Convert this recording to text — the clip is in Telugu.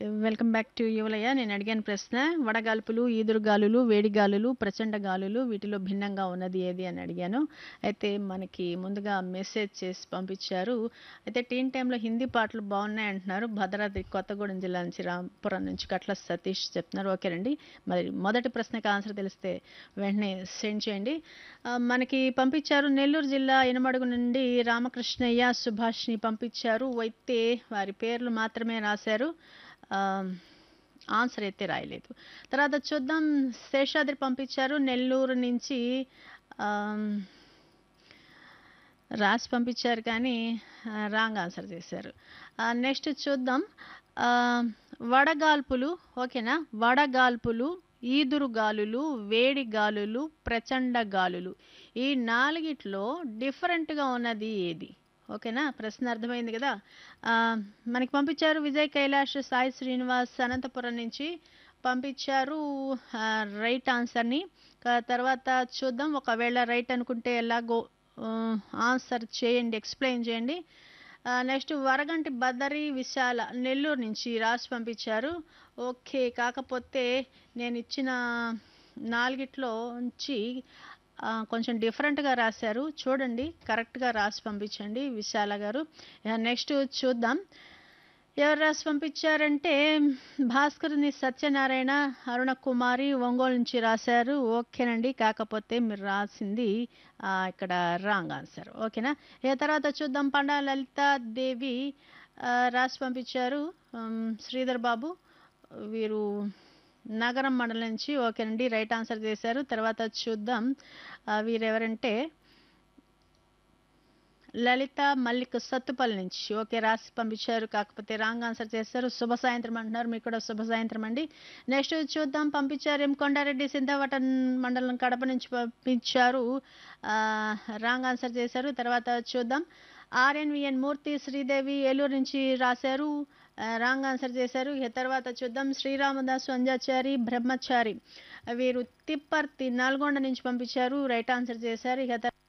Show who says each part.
Speaker 1: Welcome back to యువలయ్య. నేను అడిగాను ప్రశ్న వడగాల్పులు, ఈదురుగాలులు, వేడిగాలులు, ప్రచండ గాలులు వీటిలో భిన్నంగా ఉన్నది ఏది అని అడిగాను. అయితే మనకి ముందుగా మెసేజ్ చేసి పంపించారు. అయితే టీన్ టైమ్‌లో హిందీ పాటలు బాగున్నాయి అంటున్నారు. భద్రాద్రి కొత్తగూడెం జిల్లా నుంచి రాంపురం నుంచి కట్ల సతీష్ చెప్తున్నారు. ఓకేనండి. మరి మొదటి ప్రశ్నకి ఆన్సర్ తెలిస్తే వెంటనే సెండ్ చేయండి. ఆహ్, మనకి పంపించారు నెల్లూరు జిల్లా ఇనమడుగు నుండి రామకృష్ణయ్య, సుభాష్‌ని పంపించారు. అయితే వారి పేర్లు మాత్రమే రాశారు. ఆహ్, ఆన్సర్ అయితే రాయలేదు. తర్వాత చూద్దాం శేషాద్రి పంపించారు నెల్లూరు నుంచి ఆహ్, రాసి పంపించారు కానీ ఆహ్, రాంగ్ ఆన్సర్ చేశారు. ఆహ్, నెక్స్ట్ చూద్దాం ఆహ్, వడగాల్పులు ఓకేనా? వడగాల్పులు, ఈదురుగాలులు, వేడి గాలులు, ప్రచండ గాలులు ఈ నాలుగిట్లో డిఫరెంట్‌గా ఉన్నది ఏది? ఓకేనా? ప్రశ్న అర్థమైంది కదా! ఆహ్, మనకి పంపించారు విజయ్ కైలాష్, సాయి శ్రీనివాస్ అనంతపురం నుంచి పంపించారు ఆహ్, రైట్ ఆన్సర్‌ని. క తర్వాత చూద్దాం ఒకవేళ రైట్ అనుకుంటే ఎలాగో ఆహ్, ఆన్సర్ చేయండి. ఎక్స్‌ప్లెయిన్ చేయండి. ఆహ్, నెక్స్ట్ వరగంటి బద్దరి విశాల నెల్లూరు నుంచి రాసి పంపించారు. ఓకే. కాకపోతే నేనిచ్చిన నాలుగిట్లో నుంచి ఆహ్, కొంచెం డిఫరెంట్‌గా రాశారు. చూడండి కరెక్ట్‌గా రాసి పంపించండి విశాల గారు. ఆహ్, నెక్స్ట్ చూద్దాం. ఎవరు రాసి పంపించారంటే భాస్కరుని సత్యనారాయణ, అరుణ కుమారి ఒంగోలు నుంచి రాశారు. ఓకేనండి. కాకపోతే మీరు రాసింది ఆహ్, ఇక్కడ రాంగ్ ఆన్సర్. ఓకేనా? ఇక తర్వాత చూద్దాం పండా లలితాదేవి ఆహ్, రాసి పంపించారు. హ్మ్, శ్రీధర్ బాబు వీరు నగరం మండలం నుంచి ఓకేనండి. రైట్ ఆన్సర్ చేశారు. తర్వాత చూద్దాం ఆహ్, వీరెవరంటే లలిత మల్లిక్ సత్తుపల్లి నుంచి ఓకే రాసి పంపించారు. కాకపోతే రాంగ్ ఆన్సర్ చేశారు. శుభ సాయంత్రం అంటున్నారు. మీకు కూడా శుభ సాయంత్రం అండి. నెక్స్ట్ చూద్దాం పంపించారు ఎం కొండారెడ్డి సిద్ధవటం మండలం కడప నుంచి పంపించారు. ఆహ్, రాంగ్ ఆన్సర్ చేశారు. తర్వాత చూద్దాం ఆర్ఎన్‌విఎన్ మూర్తి, శ్రీదేవి ఏలూరు నుంచి రాశారు. ఆహ్, రాంగ్ ఆన్సర్ చేశారు. ఇక తర్వాత చూద్దాం శ్రీరామదాసు అంజాచారి, బ్రహ్మచారి వీరు తిప్పర్తి నల్గొండ నుంచి పంపించారు. రైట్ ఆన్సర్ చేశారు. ఇక త